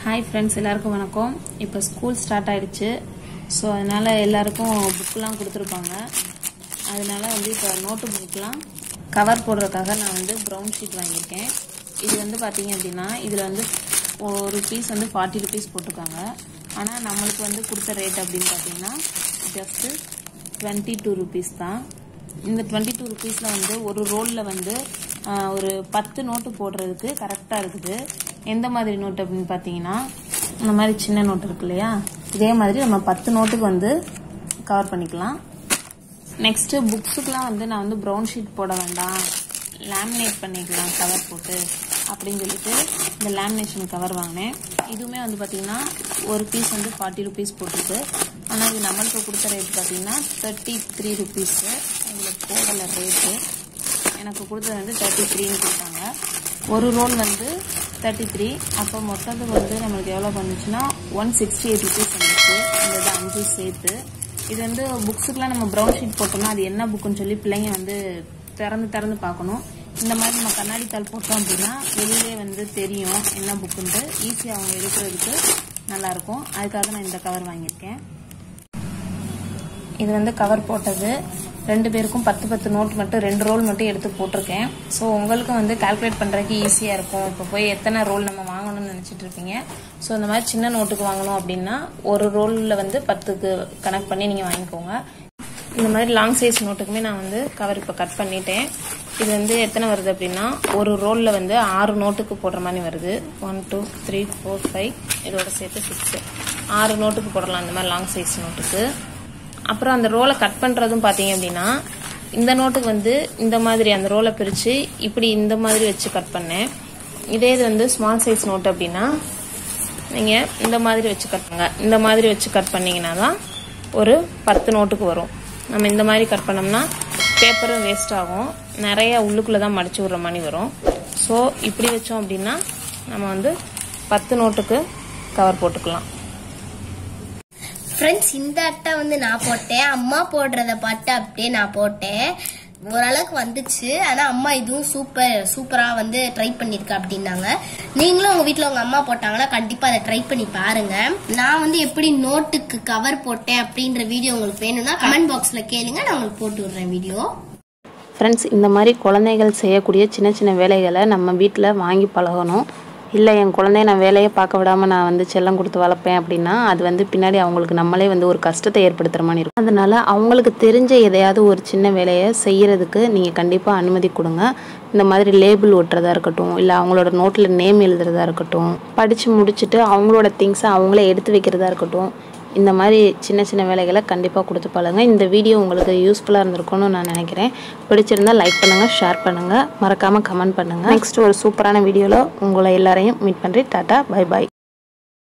hi friends எல்லாருக்கும் வணக்கம் இப்போ ஸ்கூல் ஸ்டார்ட் ஆயிடுச்சு ஸோ அதனால் எல்லாருக்கும் புக்கெலாம் கொடுத்துருப்பாங்க அதனால வந்து இப்போ நோட்டு புக்கெலாம் கவர் போடுறதுக்காக நான் வந்து ப்ரௌன் ஷீட் வாங்கியிருக்கேன் இது வந்து பார்த்தீங்க அப்படின்னா இதில் வந்து ஒரு பீஸ் வந்து ஃபார்ட்டி ருபீஸ் போட்டிருக்காங்க ஆனால் நம்மளுக்கு வந்து கொடுத்த ரேட் அப்படின்னு பார்த்தீங்கன்னா ஜஸ்ட்டு டுவெண்ட்டி டூ ருபீஸ் தான் இந்த டுவெண்ட்டி டூ ருபீஸில் வந்து ஒரு ரோலில் வந்து ஆஹ், ஒரு பத்து நோட்டு போடுறதுக்கு கரெக்டாக இருக்குது எந்த மாதிரி நோட்டு அப்படின்னு பார்த்தீங்கன்னா இந்த மாதிரி சின்ன நோட்டு இருக்கு இல்லையா இதே மாதிரி நம்ம பத்து நோட்டுக்கு வந்து கவர் பண்ணிக்கலாம் நெக்ஸ்ட் புக்ஸுக்கெலாம் வந்து நான் வந்து ப்ரௌன் ஷீட் போட வேண்டாம் லேமினேட் பண்ணிக்கலாம் கவர் போட்டு அப்படின்னு சொல்லிட்டு இந்த லேமினேஷன் கவர் வாங்கினேன் இதுவுமே வந்து பார்த்தீங்கன்னா ஒரு பீஸ் வந்து ஃபார்ட்டி ருபீஸ் போட்டிருக்கு ஆனால் இது நம்மளுக்கு கொடுத்த ரேட் பார்த்தீங்கன்னா தேர்ட்டி த்ரீ ருபீஸு இதில் போடலை ரேட்டு எனக்கு கொடுத்தது வந்து தேர்ட்டி த்ரீன்னு கொடுத்தாங்க ஒரு ரோல் வந்து தேர்ட்டி த்ரீ அப்போ மொத்தத்துக்கு வந்து நம்மளுக்கு எவ்வளோ பண்ணுச்சுன்னா ஒன் சிக்ஸ்டி எயிட் ருபீஸ் வந்துச்சு இந்த இது அஞ்சு சேர்த்து இது வந்து புக்ஸுக்கெலாம் நம்ம ப்ரௌன் ஷீட் போட்டோம்னா அது என்ன புக்குன்னு சொல்லி பிள்ளைங்க வந்து திறந்து திறந்து பார்க்கணும் இந்த மாதிரி நம்ம கண்ணாடி தாள் போட்டோம் அப்படின்னா வெளியிலே வந்து தெரியும் என்ன புக்குன்ட்டு ஈஸியாக அவங்க எடுக்கிறதுக்கு நல்லாயிருக்கும் அதுக்காக நான் இந்த கவர் வாங்கியிருக்கேன் இது வந்து கவர் போட்டது ரெண்டு பேருக்கும் பத்து பத்து நோட் மட்டும் ரெண்டு ரோல் மட்டும் எடுத்து போட்டிருக்கேன் ஸோ உங்களுக்கும் வந்து கால்குலேட் பண்ணுறதுக்கு ஈஸியாக இருக்கும் இப்போ போய் எத்தனை ரோல் நம்ம வாங்கணும்னு நினச்சிட்டு இருப்பீங்க ஸோ இந்த மாதிரி சின்ன நோட்டுக்கு வாங்கணும் அப்படின்னா ஒரு ரோலில் வந்து பத்துக்கு கனெக்ட் பண்ணி நீங்கள் வாங்கிக்கோங்க இந்த மாதிரி லாங் சைஸ் நோட்டுக்குமே நான் வந்து கவர் இப்போ கட் பண்ணிட்டேன் இது வந்து எத்தனை வருது அப்படின்னா ஒரு ரோலில் வந்து ஆறு நோட்டுக்கு போடுற மாதிரி வருது one two three four five இதோட சேர்த்து சிக்ஸு ஆறு நோட்டுக்கு போடலாம் இந்த மாதிரி லாங் சைஸ் நோட்டுக்கு அப்புறம் அந்த ரோலை கட் பண்ணுறதும் பார்த்தீங்க அப்படின்னா இந்த நோட்டுக்கு வந்து இந்த மாதிரி அந்த ரோலை பிரித்து இப்படி இந்த மாதிரி வச்சு கட் பண்ணேன் இதே இது வந்து ஸ்மால் சைஸ் நோட் அப்படின்னா நீங்கள் இந்த மாதிரி வச்சு கட் பண்ணுங்க இந்த மாதிரி வச்சு கட் பண்ணீங்கன்னா தான் ஒரு பத்து நோட்டுக்கு வரும் நம்ம இந்த மாதிரி கட் பண்ணோம்னா பேப்பரும் வேஸ்ட் ஆகும் நிறைய உள்ளுக்குள்ளே தான் மடிச்சு விடுற மாதிரி வரும் ஸோ இப்படி வச்சோம் அப்படின்னா நம்ம வந்து பத்து நோட்டுக்கு கவர் போட்டுக்கலாம் ஃப்ரெண்ட்ஸ் இந்த அட்டை வந்து நான் போட்டேன் அம்மா போடுறத பார்த்து அப்படியே நான் போட்டேன் ஓரளவுக்கு வந்துச்சு ஆனா அம்மா இதுவும் சூப்பர் சூப்பரா வந்து ட்ரை பண்ணிருக்க அப்படின்னாங்க நீங்களும் உங்க வீட்ல உங்க அம்மா போட்டாங்கன்னா கண்டிப்பா அதை ட்ரை பண்ணி பாருங்க நான் வந்து எப்படி நோட்டுக்கு கவர் போட்டேன் அப்படின்ற வீடியோ உங்களுக்கு வேணும்னா கமெண்ட் பாக்ஸ்ல கேளுங்க நான் உங்களுக்கு போட்டு விடுறேன் வீடியோ ஃப்ரெண்ட்ஸ் இந்த மாதிரி குழந்தைகள் செய்யக்கூடிய சின்ன சின்ன வேலைகளை நம்ம வீட்டில் வாங்கி பழகணும் இல்லை என் குழந்தைய நான் வேலையை பார்க்க விடாமல் நான் வந்து செல்லம் கொடுத்து வளர்ப்பேன் அப்படின்னா அது வந்து பின்னாடி அவங்களுக்கு நம்மளே வந்து ஒரு கஷ்டத்தை ஏற்படுத்துகிற மாதிரி இருக்கும் அதனால அவங்களுக்கு தெரிஞ்ச எதையாவது ஒரு சின்ன வேலையை செய்யறதுக்கு நீங்கள் கண்டிப்பாக அனுமதி கொடுங்க இந்த மாதிரி லேபிள் ஒட்டுறதா இருக்கட்டும் இல்லை அவங்களோட நோட்டில் நேம் எழுதுறதா இருக்கட்டும் படித்து முடிச்சுட்டு அவங்களோட திங்ஸை அவங்களே எடுத்து வைக்கிறதா இருக்கட்டும் இந்த மாதிரி சின்ன சின்ன வேலைகளை கண்டிப்பாக கொடுத்து பாருங்க இந்த வீடியோ உங்களுக்கு யூஸ்ஃபுல்லாக இருந்திருக்கும்னு நான் நினைக்கிறேன் பிடிச்சிருந்தா லைக் பண்ணுங்கள் ஷேர் பண்ணுங்கள் மறக்காமல் கமெண்ட் பண்ணுங்கள் நெக்ஸ்ட் ஒரு சூப்பரான வீடியோவில் உங்களை எல்லாரையும் மீட் பண்ணுறேன் டாட்டா பை பாய்